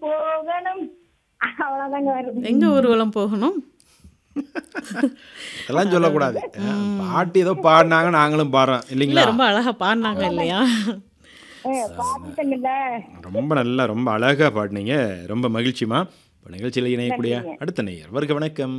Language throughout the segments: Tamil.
போகணும் அவ்வளவுதாங்க வருது எங்க ஊர்வலம் போகணும் அதெல்லாம் சொல்லக்கூடாது பாட்டு ஏதோ பாடினாங்க நாங்களும் பாடுறோம் இல்ல இல்லைங்களா ரொம்ப அழகா பாடினாங்க இல்லையா ஏ, பாத்துட்டேங்கல்ல ரொம்ப நல்லா ரொம்ப அழகா பாடினீங்க ரொம்ப மகிழ்ச்சிமா இப்போ நிகழ்ச்சியில் இணையக்கூடிய அடுத்த நேயர் வருக வணக்கம்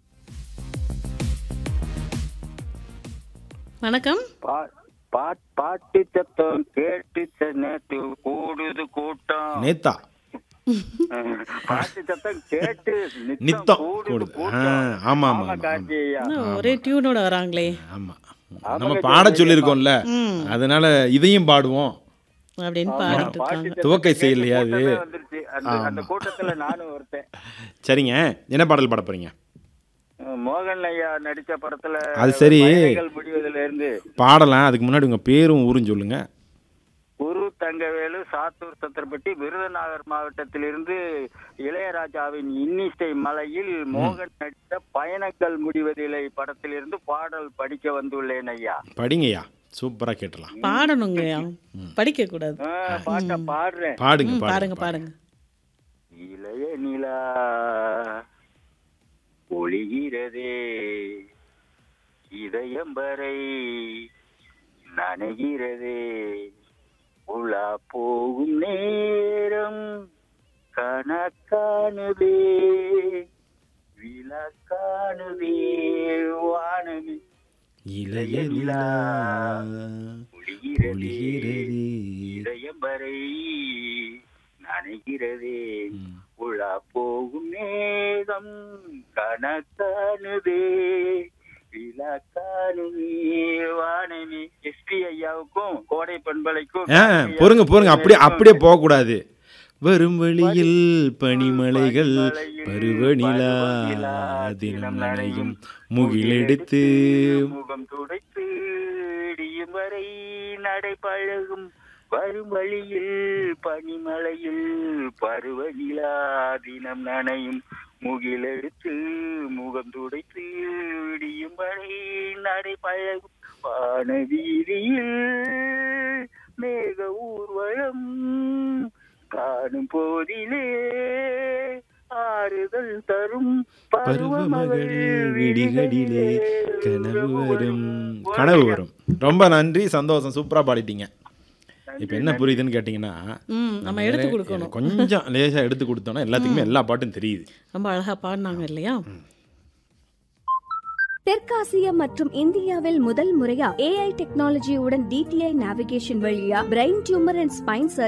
வணக்கம் பா- பாட்- பாட்டு சத்தம் கேட்டு நேற்று கூடுது கூட்டம் நேத்தா பாட்டு சத்தம் கேட்டு நித்தம் கூடுது கூடுது. கூட்டம். ஆ, ஆமா, ஆமா, ஆமா, கார்த்தி ஐயா. என்ன ஒரே டியூனோட வராங்களே ஆமா நம்ம பாட சொல்லியிருக்கோம்ல ம் அதனால இதையும் பாடுவோம் அப்படின்னு பாடிட்டு பாட்டு இருக்காங்க சத்தம் துவக்கை கேட்டு செயல்லையா அது? கூட்டமே வந்துருச்சு. அந்த அந்த கூட்டத்துல நானும் ஒருத்தன் சரிங்க என்ன பாடல் பாட போறீங்க மோகன் ஐயா நடிச்ச படத்துல அது சரி. பயணிகள் முடிவதுல இருந்து பாடலாம் அதுக்கு முன்னாடி உங்க பேரும் ஊரும் சொல்லுங்க குரு தங்கவேலு சாத்தூர் சத்திரப்பட்டி விருதுநகர் மாவட்டத்திலிருந்து இளையராஜாவின் இன்னிசை மலையில் மோகன் நடித்த பயணங்கள் முடிவதில்லை படத்திலிருந்து பாடல் படிக்க வந்துள்ளேன் ஐயா படிங்கய்யா சூப்பரா கேட்டலாம் பாடணுங்க படிக்க கூடாது ஆ, பாட்ட பாடுறேன் பாடுங்க ம், பாருங்க பாடுங்க பாருங்க இளைய நிலா ஒளிகிறதே இதயம் வரை நனைகிறதே உலா போகும் நேரம் கணக்கானுதே விளக்கானுதே வானமே இளைய நிலா ஒளிகிறதே ஒளிகிறதே. இதயம் வரை நனைகிறதே ம். உலா போகும் மேகம் கணக்கானுதே விளக்கானுதே வானமே எஸ்பி ஐயாவுக்கும் கோடை பண்பலைக்கும் ஆ பொறுங்க பொறுங்க அப்படியே அப்படியே போகக்கூடாது வரும் வழியில் பனிமலைகள் பருவநிலா தினம் நனையும் முகிலெடுத்து முகம் துடைத்து இடியும் வரை நடை பழகும் வரும் வழியில் பனிமலையில் பருவநிலா தினம் நனையும் முகிலெடுத்து முகம் துடைத்து இடியும் வரை நடை பழகும் வான வீதியில் மேக ஊர்வலம் காணும் போதிலே ஆறுதல் தரும் பருவமகள் விடிகளிலே கனவு வரும் கனவு வரும் ரொம்ப நன்றி சந்தோஷம் சூப்பரா பாடிட்டீங்க இப்போ என்ன புரியுதுன்னு கேட்டிங்கன்னா ம் நம்ம எடுத்து கொடுக்கணும் கொஞ்சம் லேசா எடுத்து கொடுத்தோம்னா எல்லாத்துக்குமே எல்லா பாட்டும் தெரியுது ரொம்ப அழகா பாடினாங்க இல்லையா தெற்காசியா மற்றும் இந்தியாவில் முதல் முறையா ஏஐ டெக்னாலஜியுடன் டிடிஐ நேவிகேஷன் வழியா பிரெயின் டியூமர் அண்ட் ஸ்பைன்